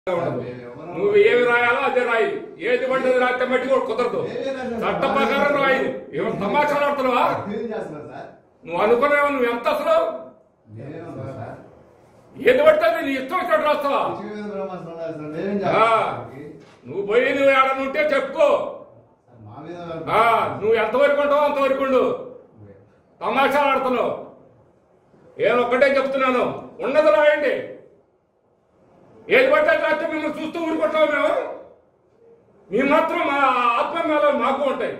ఉండదు నువ్వు ఏమి రాయాలో అదే రాయి ఏది పడ్డది రాస్తే మట్టి కూడా కుదరదు చట్ట ప్రకారం రాయి ఏమో తమాషాలు ఆడుతున్నావా ఏం చేస్తున్నారు సార్ నువ్వు అనుకున్నావు నువ్వు ఎంత అసలు నేనేమన్నా సార్ ఏది పట్టది నీ ఇష్టం వచ్చినట్టు రాస్తావా పిచ్చి మీద బ్రహ్మాస్త్రం ఉన్నారు సార్ మేమేం ఆ, చేస్తాం నువ్వు పోయి నువ్వు ఏడనుంటే ఉంటే చెప్పుకో మా మీద ఆ, నువ్వు ఎంతవరకు ఉంటావో అంతవరకు ఉండు తమాషాలు ఆడుతున్నావు నేను ఒక్కటే చెప్తున్నాను ఉన్నది రాయండి ఏది పట్టే రాస్తే మిమ్మల్ని చూస్తూ ఊరుకుంటావు మేము మీ మాత్రం మా ఆత్మమేళాలు మాకు ఉంటాయి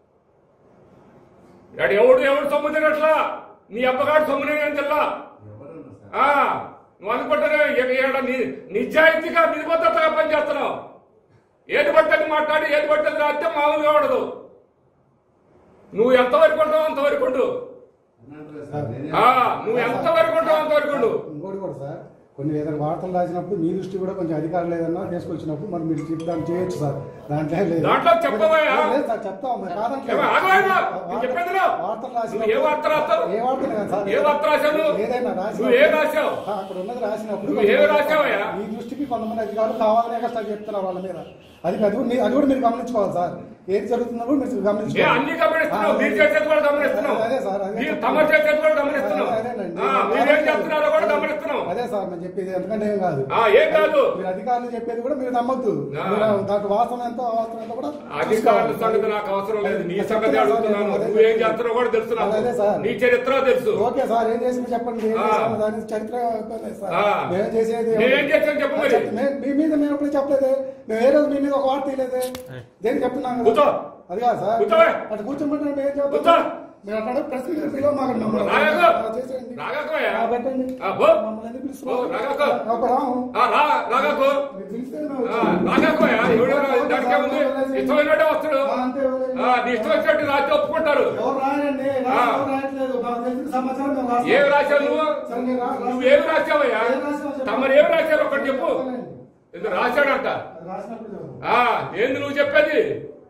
ఇక్కడ ఎవడు ఎవడు సొమ్ము తినట్లా నీ అబ్బగాడు సొమ్ము నేను తెల్లా ఎవరున్నారు సార్ ఆ, నువ్వు అనుకుంటానే ఇక్కడ ని- నిజాయితీగా నిబద్ధతగా పనిచేస్తున్నావు ఏది పట్టని మాట్లాడి ఏది పట్టని రాస్తే మామూలుగా ఉండదు నువ్వు ఎంతవరకు ఉంటావు అంతవరకు ఉండు అన్నట్లే సార్ నేనే- ఆ, నువ్వు ఎంతవరకు ఉంటావు అంతవరకు ఉండు ఇంకోటి కూడా సార్ కొన్ని ఏదైనా వార్తలు రాసినప్పుడు మీ దృష్టి కూడా కొంచెం అధికారులు ఏదన్నా తీసుకొచ్చినప్పుడు మరి మీరు చెప్పి దాన్ని చేయొచ్చు సార్ దాంట్లో ఏం లేదు దాంట్లో చెప్పబోయా? లేదు సార్ చెప్తాం మరి కాదంటే ఏమో ఆగవాయనా? నేను చెప్పేది విను. వార్తలు నువ్వు రాసినప్పుడు ఏ వార్త రాస్తావు? ఏ వార్త కాదు సార్ ఏ వార్త రాశావు నువ్వు? ఏదైనా రాసినప్పుడు- నువ్వు ఏం రాశావు? ఆ, అక్కడ ఉన్నది రాసినప్పుడు నువ్వు ఏం రాశావయ్యా? మీ దృష్టికి కొంతమంది అధికారులు కావాలనే కష్టాలు చెప్తున్నారు వాళ్ళ మీద అది అది కూడా మీ- అది కూడా మీరు గమనించుకోవాలి సార్ ఏది జరుగుతుందో కూడా మీరు ఏ గమనించుకోవాలి అన్ని గమనిస్తున్నావు ఆ, మీరు చేసేది కూడా గమనిస్తున్నావు అదే సార్, అదే మీరు చెప్తున్నా. తమ చేసేది కూడా గమనిస్తున్నావు అదే, అదేనండి. ఆ, మీరేం చేస్తున్నారో కూడా గమనిస్తున్నావు అదే సార్ నేను చెప్పేది ఎందుకంటే ఏం కాదు ఆ, ఏం కాదు మీరు అధికారులు చెప్పేది కూడా మీరు నమ్మొద్దు ఆ. మీరు దాంట్లో వాస్తవం ఎంతో అవాస్తవం ఎంతో కూడా అధికారుల చూసుకోవాలి. సంగతి నాకు అవసరం లేదు నీ అదే సంగతి సార్, అడుగుతున్నాను అదే నువ్వేం సార్. చేస్తున్నావు కూడా తెలుసు నాకు అదే సార్. నీ చరిత్ర తెలుసు ఓకే సార్ ఏం చేసి చెప్పండి ఏం ఆ. చేసాము దాని చరిత్ర చెప్పలేదు సార్ ఆ. మేము చేసేది మేమేం చేసాం చెప్పు మరి. చెప్ప- మే- మీ మీద మేము ఎప్పుడు చెప్పలేదే మేము ఏ రోజు మీ మీద ఒక వార్త తీయలేదే దేనికి చెప్తున్నాం కదా? కూర్చో. అది కాదు సార్ కూర్చోవే. అటు కూర్చోమంటే మేము ఏం కూర్చో. చెప్తాం మీరు అట్లా ప్రెస్ మీట్ పిలవ మాకు మమ్మల్ని రాగాకు. ఆ, చేసేయండి రాగాకోయా? ఆ, పెట్టండి ఆ, పో. మమ్మల్ని ఎందుకు పో, పిలుస్తున్నారు? రాగాకు. ఆ, ఒక రాము ఆ, రా రాగాకు మీరు పిలిస్తే మేము ఆ, వచ్చాము. రాగాకోయా ఎవడో దానికే ఉంది ఇష్టమైనట్టే వస్తాడు ఆ, అంతే వదిలేయండి. ఆ, నీ ఇష్టం వచ్చినట్టు రాత్రి ఒప్పుకుంటారు ఎవరు రాయండి ఆ. ఎవరు రాయట్లేదు మాకు తెలిసిన సమాచారం మేము రాస్తాం. ఏమి రాశావు నువ్వు సరే, నేను రా- నువ్వు ఏమి రాశావయ్యా ఏం రాశావో చెప్పు. తమరు ఏమి రాశారు ఒకటి చెప్పు చెప్పండి. ఇది రాశాడంట రాసినప్పుడు చెప్పు. ఆ ఏంది నువ్వు చెప్పేది